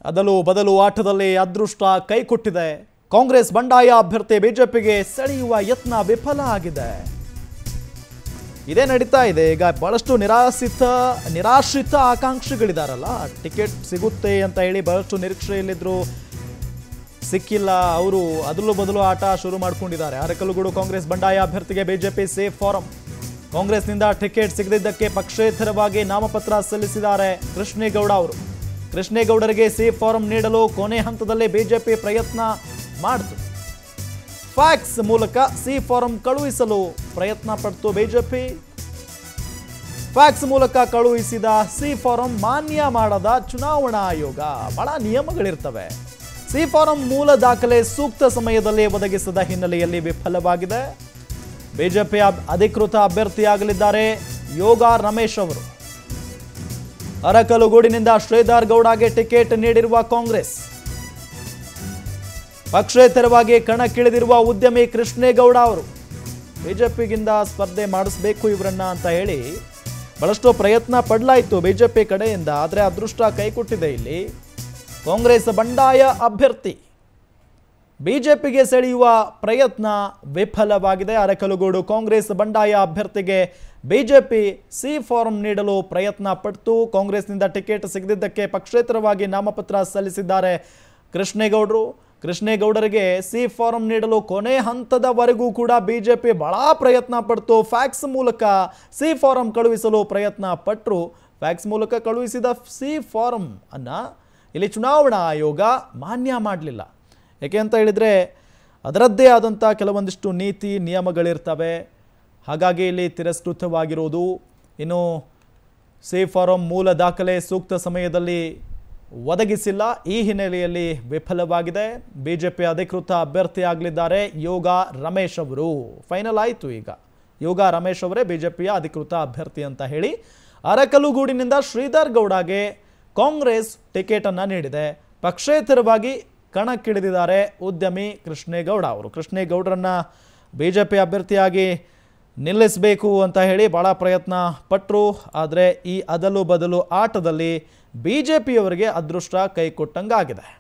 ಅದಲು ಬದಲು ಆಟದಲ್ಲಿ ಅದೃಷ್ಟ ಕೈಕೊಟ್ಟಿದೆ ಕಾಂಗ್ರೆಸ್ ಬಂಡಾಯ ಅಭ್ಯರ್ಥಿ ಬಿಜೆಪಿಗೆ ಸೆಳೆಯುವ ಯತ್ನ ವಿಫಲ ಆಗಿದೆ ಇದೇ ನಡೀತಾ ಇದೆ ಈಗ ಬಹಳಷ್ಟು ನಿರಾಶ್ರಿತ ನಿರಾಶ್ರಿತ ಆಕಾಂಕ್ಷಿಗಳಿದಾರಲ್ಲ ಟಿಕೆಟ್ ಸಿಗುತ್ತೆ ಅಂತ ಹೇಳಿ ಬಹಳಷ್ಟು ನಿರೀಕ್ಷೆಯಲ್ಲಿದ್ರು ಸಿಕ್ಕಿಲ್ಲ ಅವರು ಅದಲು ಬದಲು ಆಟ ಶುರು ಮಾಡ್ಕೊಂಡಿದ್ದಾರೆ ಅರಕಲಗೂಡು ಕಾಂಗ್ರೆಸ್ ಬಂಡಾಯ ಅಭ್ಯರ್ಥಿಗೆ ಬಿಜೆಪಿ ಸೇಫ್ ಫಾರಂ ಕಾಂಗ್ರೆಸ್ನಿಂದ ಟಿಕೆಟ್ ಸಿಗದಿದ್ದಕ್ಕೆ ಪಕ್ಷೇತರವಾಗಿ ನಾಮಪತ್ರ ಸಲ್ಲಿಸಿದ್ದಾರೆ ಕೃಷ್ಣೇಗೌಡ ಅವರು ಕೃಷ್ಣೇಗೌಡರಿಗೆ ಸೇಫ್ ಫಾರಂ ನೀಡಲು ಕೊನೆ ಹಂತದಲ್ಲೇ ಬಿಜೆಪಿ ಪ್ರಯತ್ನ ಮಾಡಿತು ಫ್ಯಾಕ್ಸ್ ಮೂಲಕ ಸಿ ಫಾರಂ ಕಳುಹಿಸಲು ಪ್ರಯತ್ನ ಪಡ್ತು ಬಿಜೆಪಿ ಫ್ಯಾಕ್ಸ್ ಮೂಲಕ ಕಳುಹಿಸಿದ ಸಿ ಫಾರಂ ಮಾನ್ಯ ಮಾಡದ ಚುನಾವಣಾ ಆಯೋಗ ಬಹಳ ನಿಯಮಗಳಿರ್ತವೆ ಸಿ ಫಾರಂ ಮೂಲ ದಾಖಲೆ ಸೂಕ್ತ ಸಮಯದಲ್ಲಿ ಒದಗಿಸದ ಹಿನ್ನೆಲೆಯಲ್ಲಿ ವಿಫಲವಾಗಿದೆ ಬಿಜೆಪಿ ಅಬ್- ಅಧಿಕೃತ ಅಭ್ಯರ್ಥಿಯಾಗಲಿದ್ದಾರೆ ಯೋಗ ರಮೇಶ್ ಅವರು ಅರಕಲಗೂಡಿನಿಂದ ಶ್ರೀಧರ್ ಗೌಡಗೆ ಟಿಕೆಟ್ ನೀಡಿರುವ ಕಾಂಗ್ರೆಸ್ ಪಕ್ಷೇತರವಾಗಿ ಕಣಕ್ಕಿಳಿದಿರುವ ಉದ್ಯಮಿ ಕೃಷ್ಣೇಗೌಡ ಅವರು ಬಿಜೆಪಿಗಿಂದ ಸ್ಪರ್ಧೆ ಮಾಡಿಸ್ಬೇಕು ಇವರನ್ನ ಅಂತ ಹೇಳಿ ಬಹಳಷ್ಟು ಪ್ರಯತ್ನ ಪಡಲಾಯಿತು ಬಿಜೆಪಿ ಕಡೆಯಿಂದ ಆದರೆ ಅದೃಷ್ಟ ಕೈಕೊಟ್ಟಿದೆ ಇಲ್ಲಿ ಕಾಂಗ್ರೆಸ್ ಬಂಡಾಯ ಅಭ್ಯರ್ಥಿ ಬಿಜೆಪಿಗೆ ಸೆಳೆಯುವ ಪ್ರಯತ್ನ ವಿಫಲವಾಗಿದೆ ಅರಕಲಗೂಡು ಕಾಂಗ್ರೆಸ್ ಬಂಡಾಯ ಅಭ್ಯರ್ಥಿಗೆ ಬಿಜೆಪಿ ಸಿ ಫಾರಂ ನೀಡಲು ಪ್ರಯತ್ನ ಪಟ್ಟು ಕಾಂಗ್ರೆಸ್ನಿಂದ ಟಿಕೆಟ್ ಸಿಗದಿದ್ದಕ್ಕೆ ಪಕ್ಷೇತರವಾಗಿ ನಾಮಪತ್ರ ಸಲ್ಲಿಸಿದ್ದಾರೆ ಕೃಷ್ಣೇಗೌಡರು ಕೃಷ್ಣೇಗೌಡರಿಗೆ ಸಿ ಫಾರಂ ನೀಡಲು ಕೊನೆ ಹಂತದವರೆಗೂ ಕೂಡ ಬಿಜೆಪಿ ಬಹಳ ಪ್ರಯತ್ನ ಪಡ್ತು ಫ್ಯಾಕ್ಸ್ ಮೂಲಕ ಸಿ ಫಾರಂ ಕಳುಹಿಸಲು ಪ್ರಯತ್ನ ಪಟ್ಟರು ಫ್ಯಾಕ್ಸ್ ಮೂಲಕ ಕಳುಹಿಸಿದ ಸಿ ಫಾರಂ ಅನ್ನ ಇಲ್ಲಿ ಚುನಾವಣಾ ಆಯೋಗ ಮಾನ್ಯ ಮಾಡಲಿಲ್ಲ ಯಾಕೆ ಅಂತ ಹೇಳಿದರೆ ಅದರದ್ದೇ ಆದಂಥ ಕೆಲವೊಂದಿಷ್ಟು ನೀತಿ ನಿಯಮಗಳಿರ್ತವೆ ಹಾಗಾಗಿ ಇಲ್ಲಿ ತಿರಸ್ಕೃತವಾಗಿರೋದು ಇನ್ನು ಸೇಫ್ ಫಾರಂ ಮೂಲ ದಾಖಲೆ ಸೂಕ್ತ ಸಮಯದಲ್ಲಿ ಒದಗಿಸಿಲ್ಲ ಈ ಹಿನ್ನೆಲೆಯಲ್ಲಿ ವಿಫಲವಾಗಿದೆ ಬಿಜೆಪಿ ಅಧಿಕೃತ ಅಭ್ಯರ್ಥಿ ಆಗಲಿದ್ದಾರೆ ಯೋಗ ರಮೇಶ್ ಅವರು ಫೈನಲ್ ಆಯಿತು ಈಗ ಯೋಗ ರಮೇಶ್ ಅವರೇ ಬಿಜೆಪಿಯ ಅಧಿಕೃತ ಅಭ್ಯರ್ಥಿ ಅಂತ ಹೇಳಿ ಅರಕಲುಗೂಡಿನಿಂದ ಶ್ರೀಧರ್ ಗೌಡಗೆ ಕಾಂಗ್ರೆಸ್ ಟಿಕೆಟ್ ಅನ್ನ ನೀಡಿದೆ ಪಕ್ಷೇತರವಾಗಿ ಕಣಕ್ಕಿಳಿದಿದ್ದಾರೆ ಉದ್ಯಮಿ ಕೃಷ್ಣೇಗೌಡ ಅವರು ಕೃಷ್ಣೇಗೌಡರನ್ನ ಬಿಜೆಪಿ ಅಭ್ಯರ್ಥಿಯಾಗಿ ನಿಲ್ಲಿಸಬೇಕು ಅಂತ ಹೇಳಿ ಭಾಳ ಪ್ರಯತ್ನ ಪಟ್ಟರು ಆದರೆ ಈ ಅದಲು ಬದಲು ಆಟದಲ್ಲಿ ಬಿ ಜೆ ಪಿಯವರಿಗೆ ಅದೃಷ್ಟ ಕೈ ಕೊಟ್ಟಂಗಾಗಿದೆ